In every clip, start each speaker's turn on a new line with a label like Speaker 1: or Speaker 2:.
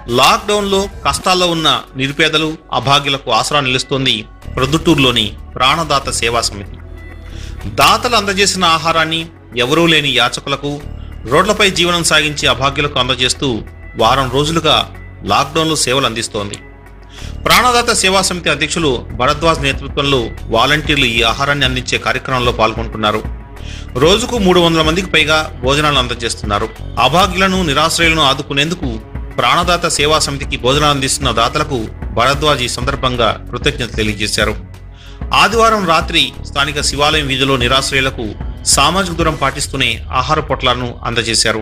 Speaker 1: లాక్డౌన్లో కష్టాల్లో ఉన్న నిరుపేదలు అభాగ్యులకు ఆసరా నిలుస్తోంది ప్రొద్దుటూరులోని ప్రాణదాత సేవా సమితి దాతలు అందజేసిన ఆహారాన్ని ఎవరూ లేని యాచకులకు రోడ్లపై జీవనం సాగించే అభాగ్యులకు అందజేస్తూ వారం రోజులుగా లాక్డౌన్లో సేవలు అందిస్తోంది ప్రాణదాత సేవా సమితి అధ్యక్షులు భరద్వాజ్ నేతృత్వంలో వాలంటీర్లు ఈ ఆహారాన్ని అందించే కార్యక్రమంలో పాల్గొంటున్నారు రోజుకు మూడు వందల మందికి పైగా భోజనాలు అందజేస్తున్నారు అభాగ్యులను నిరాశ్రయులను ఆదుకునేందుకు ప్రాణదాత సేవా సమితికి భోజనాలు అందిస్తున్న దాతలకు భరద్వాజ్ ఈ సందర్భంగా కృతజ్ఞత తెలియజేశారు ఆదివారం రాత్రి స్థానిక శివాలయం వీధిలో నిరాశ్రయులకు సామాజిక దూరం పాటిస్తూనే ఆహార పొట్లాలను అందజేశారు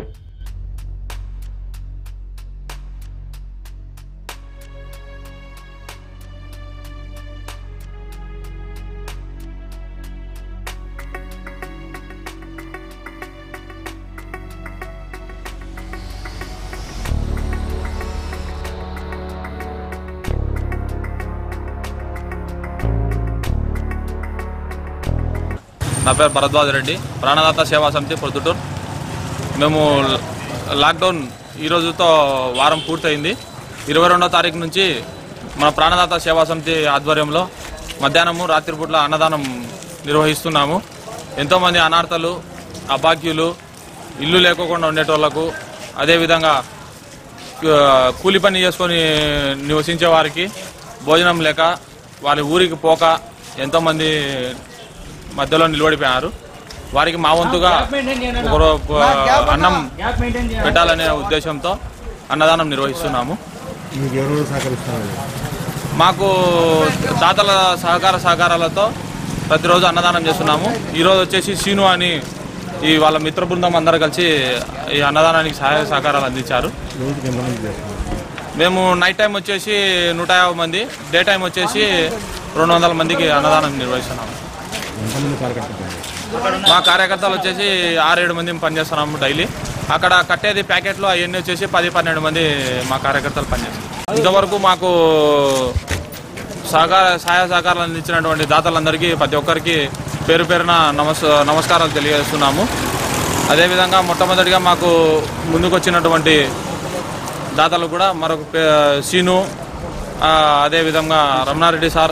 Speaker 2: నా పేరు భరద్వాజ్ రెడ్డి ప్రాణదాత సేవా సమితి ప్రొద్దుటూరు మేము లాక్డౌన్ ఈ రోజుతో వారం పూర్తయింది ఇరవై రెండో తారీఖు నుంచి మన ప్రాణదాత సేవా సమితి ఆధ్వర్యంలో మధ్యాహ్నము రాత్రిపూట్ల అన్నదానం నిర్వహిస్తున్నాము ఎంతోమంది అనార్థలు అభాగ్యులు ఇల్లు లేకోకుండా ఉండేటోళ్లకు అదేవిధంగా ఆ, కూలి పని చేసుకొని నివసించే వారికి భోజనం లేక వారి ఊరికి పోక ఎంతోమంది మధ్యలో నిలబడిపోయారు వారికి మా వంతుగా ఒక రో- అన్నం పెట్టాలనే ఉద్దేశంతో అన్నదానం నిర్వహిస్తున్నాము
Speaker 3: మీకు ఎవరెవరు సహకరిస్తున్నారు
Speaker 2: మాకు దాతల సహకార సహకారాలతో ప్రతిరోజు అన్నదానం చేస్తున్నాము ఈరోజు వచ్చేసి సీను అని ఈ వాళ్ళ మిత్ర బృందం అందరూ కలిసి ఈ అన్నదానానికి సహాయ సహకారాలు అందించారు
Speaker 3: రోజుకి ఎంతమంది చేస్తున్నారు
Speaker 2: మేము నైట్ టైం వచ్చేసి నూట యాభై మంది డే టైం వచ్చేసి రెండు వందల మందికి అన్నదానం నిర్వహిస్తున్నాము
Speaker 3: ఎంతమంది కార్యకర్తలు
Speaker 2: మా కార్యకర్తలు వచ్చేసి ఆరేడు మంది పనిచేస్తున్నాము డైలీ అక్కడ కట్టేది ప్యాకెట్లు అవన్నీ వచ్చేసి పది పన్నెండు మంది మా కార్యకర్తలు పనిచేస్తారు ఇంతవరకు మాకు సహకార సహాయ సహకారాలు అందించినటువంటి దాతలందరికీ ప్రతి ఒక్కరికి పేరు పేరున నమస్ నమస్కారాలు తెలియజేస్తున్నాము అదేవిధంగా మొట్టమొదటిగా మాకు ముందుకు వచ్చినటువంటి దాతలు కూడా మరొక పే- సీను ఆ, అదేవిధంగా రమణారెడ్డి సార్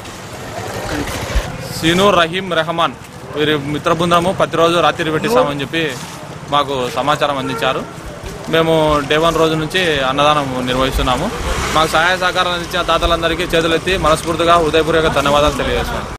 Speaker 2: సీను రహీం రెహమాన్ వీరి మిత్ర బృందము ప్రతిరోజు రాత్రి పెట్టిస్తామని చెప్పి మాకు సమాచారం అందించారు మేము డే వన్ రోజు నుంచి అన్నదానం నిర్వహిస్తున్నాము మాకు సహాయ సహకారాలు అందించిన దాతలందరికీ చేతులెత్తి మనస్ఫూర్తిగా హృదయపూర్వక ధన్యవాదాలు తెలియజేస్తున్నాను